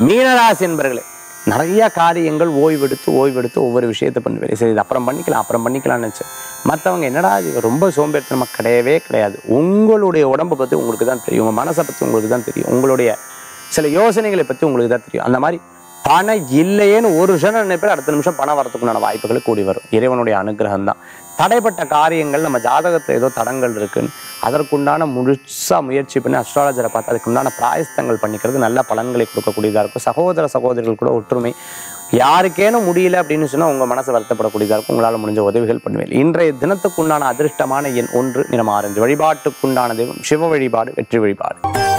மீனராசி என்பர்களே நிறைய காரியங்கள் ஓய்வெடுத்து ஓய்வெடுத்து ஒவ்வொரு விஷயத்தை பண்ணுவேன் சரி இது அப்புறம் பண்ணிக்கலாம் அப்புறம் பண்ணிக்கலாம்னு நினச்சேன் மற்றவங்க என்னடா இது ரொம்ப சோம்பேறித்தனமா கிடையவே கிடையாது உங்களுடைய உடம்பை பற்றி உங்களுக்கு தான் தெரியும் உங்கள் மனசை பற்றி உங்களுக்கு தான் தெரியும் உங்களுடைய சில யோசனைகளை பற்றி உங்களுக்கு தான் தெரியும் அந்த மாதிரி பணம் இல்லையேன்னு ஒரு நிமிஷம் நினைப்பேன் அடுத்த நிமிஷம் பணம் வரதுக்குண்டான வாய்ப்புகள் கூடி வரும் இறைவனுடைய அனுகிரகம் தான் தடைப்பட்ட காரியங்கள் நம்ம ஜாதகத்தில் ஏதோ தடங்கள் இருக்குன்னு அதற்குண்டான முழுசா முயற்சி பண்ணி அஸ்ட்ராலஜரை பார்த்து அதுக்குண்டான பிராயஸ்தங்கள் பண்ணிக்கிறது நல்ல பலன்களை கொடுக்கக்கூடியதாக இருக்கும் சகோதர சகோதரிகள் கூட ஒற்றுமை யாருக்கேனும் முடியல அப்படின்னு சொன்னா உங்க மனசு வருத்தப்படக்கூடியதாக இருக்கும் உங்களால் முடிஞ்ச உதவிகள் பண்ணுவேன் இன்றைய தினத்துக்குண்டான அதிர்ஷ்டமான எண் ஒன்று நிறம் ஆரஞ்சு வழிபாட்டுக்குண்டான தெய்வம் சிவ வழிபாடு வெற்றி வழிபாடு